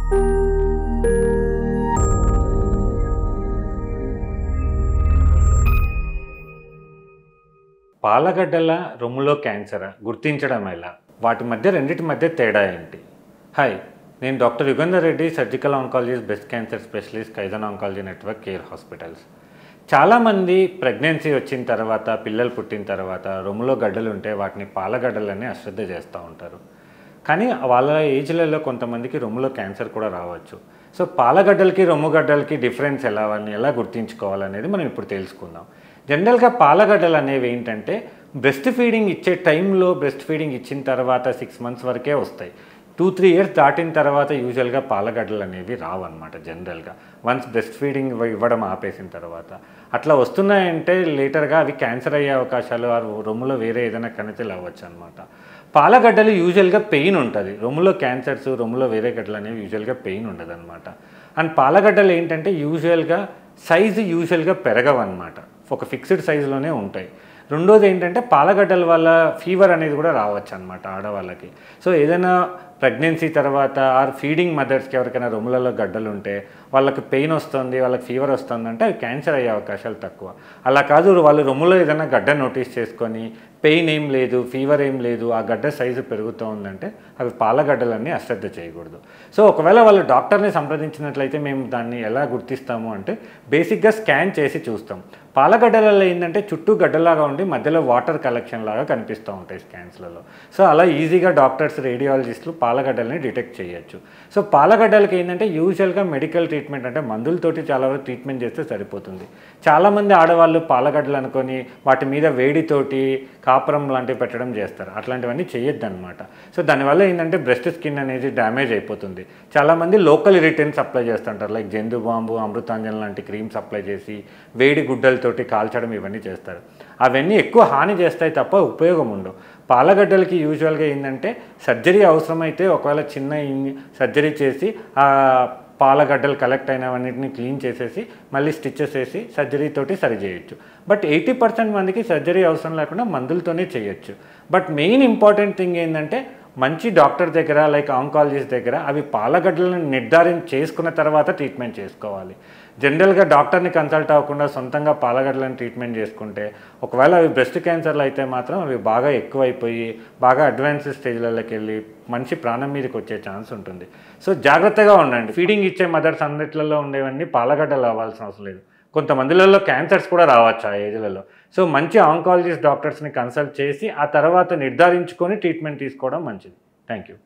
పాలగడ్డల రొమ్ములో cancer గుర్తించడం ఎలా వాటి మధ్య రెండింటి మధ్య తేడా ఏంటి హాయ్ నేను doctor Yugandhar Reddy surgical oncologist breast cancer specialist Kaizen oncology network care hospitals చాలామంది ప్రెగ్నెన్సీ వచ్చిన తర్వాత పిల్లలు పుట్టిన తర్వాత రొమ్ములో గడ్డలు ఉంటే వాటిని పాలగడ్డలని అశ్రద్ధ చేస్తూ ఉంటారు కానీ వాళ్ళ ఏజ్లలో కొంతమందికి రొమ్ములో క్యాన్సర్ కూడా రావచ్చు సో పాలగడ్డలకి రొమ్ముగడ్డలకి డిఫరెన్స్ ఎలా అని ఎలా గుర్తించుకోవాలనేది మనం ఇప్పుడు తెలుసుకుందాం జనరల్గా పాలగడ్డలు అనేవి ఏంటంటే బ్రెస్ట్ ఫీడింగ్ ఇచ్చే టైంలో బ్రెస్ట్ ఫీడింగ్ ఇచ్చిన తర్వాత సిక్స్ మంత్స్ వరకే వస్తాయి టూ త్రీ ఇయర్స్ దాటిన తర్వాత యూజువల్గా పాలగడ్డలు అనేవి రావన్నమాట జనరల్గా వన్స్ బ్రెస్ట్ ఫీడింగ్ ఇవ్వడం ఆపేసిన తర్వాత అట్లా వస్తున్నాయంటే లేటర్గా అవి క్యాన్సర్ అయ్యే అవకాశాలు ఆ రొమ్ములో వేరే ఏదైనా కణితులు అవ్వచ్చు అనమాట పాలగడ్డలు యూజువల్గా పెయిన్ ఉంటుంది రొమ్ములో క్యాన్సర్స్ రొమ్ములో వేరే గడ్డలు అనేవి యూజువల్గా పెయిన్ ఉండదు అనమాట అండ్ పాలగడ్డలు ఏంటంటే యూజువల్గా సైజు యూజువల్గా పెరగవన్నమాట ఒక ఫిక్స్డ్ సైజులోనే ఉంటాయి రెండోది ఏంటంటే పాలగడ్డల వల్ల ఫీవర్ అనేది కూడా రావచ్చు అనమాట ఆడవాళ్ళకి సో ఏదైనా ప్రెగ్నెన్సీ తర్వాత ఆర్ ఫీడింగ్ మదర్స్కి ఎవరికైనా రొమ్ములలో గడ్డలు ఉంటే వాళ్ళకి పెయిన్ వస్తుంది వాళ్ళకి ఫీవర్ వస్తుంది అంటే అవి క్యాన్సర్ అయ్యే అవకాశాలు తక్కువ అలా కాదు వాళ్ళు రొమ్ములో ఏదైనా గడ్డ నోటీస్ చేసుకొని పెయిన్ ఏం లేదు ఫీవర్ ఏం లేదు ఆ గడ్డ సైజు పెరుగుతూ ఉందంటే అవి పాలగడ్డలన్నీ అశ్రద్ధ చేయకూడదు సో ఒకవేళ వాళ్ళు డాక్టర్ని సంప్రదించినట్లయితే మేము దాన్ని ఎలా గుర్తిస్తాము అంటే బేసిక్గా స్కాన్ చేసి చూస్తాం పాలగడ్డలలో ఏంటంటే చుట్టూ గడ్డలాగా ఉండి మధ్యలో వాటర్ కలెక్షన్ లాగా కనిపిస్తూ ఉంటాయి స్కాన్స్లలో సో అలా ఈజీగా డాక్టర్స్ రేడియాలజిస్టులు పాలగడ్డల్ని డిటెక్ట్ చేయొచ్చు సో పాలగడ్డలకి ఏంటంటే యూజువల్గా మెడికల్ ట్రీట్మెంట్ అంటే మందులతోటి చాలా వరకు ట్రీట్మెంట్ చేస్తే సరిపోతుంది చాలామంది ఆడవాళ్ళు పాలగడ్డలు అనుకొని వాటి మీద వేడితోటి కాపురం లాంటివి పెట్టడం చేస్తారు అట్లాంటివన్నీ చేయొద్దు అనమాట సో దానివల్ల ఏంటంటే బ్రెస్ట్ స్కిన్ అనేది డ్యామేజ్ అయిపోతుంది చాలామంది లోకల్ ఇరిటెంట్స్ అప్లై చేస్తుంటారు లైక్ జందు బాంబు అమృతాంజన్ లాంటి క్రీమ్స్ అప్లై చేసి వేడి గుడ్డలతోటి కాల్చడం ఇవన్నీ చేస్తారు అవన్నీ ఎక్కువ హాని చేస్తాయి తప్ప ఉపయోగం ఉండవు పాలగడ్డలకి యూజువల్గా ఏంటంటే సర్జరీ అవసరమైతే ఒకవేళ చిన్న సర్జరీ చేసి ఆ పాలగడ్డలు కలెక్ట్ అయినవన్నిటిని క్లీన్ చేసేసి మళ్ళీ స్టిచ్చెస్ వేసి సర్జరీ తోటి సరి చేయొచ్చు బట్ ఎయిటీ పర్సెంట్ మందికి సర్జరీ అవసరం లేకుండా మందులతోనే చేయొచ్చు బట్ మెయిన్ ఇంపార్టెంట్ థింగ్ ఏంటంటే మంచి డాక్టర్ దగ్గర లైక్ ఆంకాలజిస్ట్ దగ్గర అవి పాలగడ్డలను నిర్ధారణ చేసుకున్న తర్వాత ట్రీట్మెంట్ చేసుకోవాలి జనరల్గా డాక్టర్ని కన్సల్ట్ అవ్వకుండా సొంతంగా పాలగడ్డలను ట్రీట్మెంట్ చేసుకుంటే ఒకవేళ అవి బ్రెస్ట్ క్యాన్సర్లు అయితే మాత్రం అవి బాగా ఎక్కువైపోయి బాగా అడ్వాన్స్ స్టేజ్లలోకి వెళ్ళి మనిషి ప్రాణం మీదకి వచ్చే ఛాన్స్ ఉంటుంది సో జాగ్రత్తగా ఉండండి ఫీడింగ్ ఇచ్చే మదర్స్ అన్నిట్లలో ఉండేవన్నీ పాలగడ్డలు అవ్వాల్సిన అవసరం లేదు కొంతమందిలలో క్యాన్సర్స్ కూడా రావచ్చు ఆ ఏజ్లలో సో మంచి ఆంకాలజిస్ట్ డాక్టర్స్ని కన్సల్ట్ చేసి ఆ తర్వాత నిర్ధారించుకొని ట్రీట్మెంట్ తీసుకోవడం మంచిది థ్యాంక్ యూ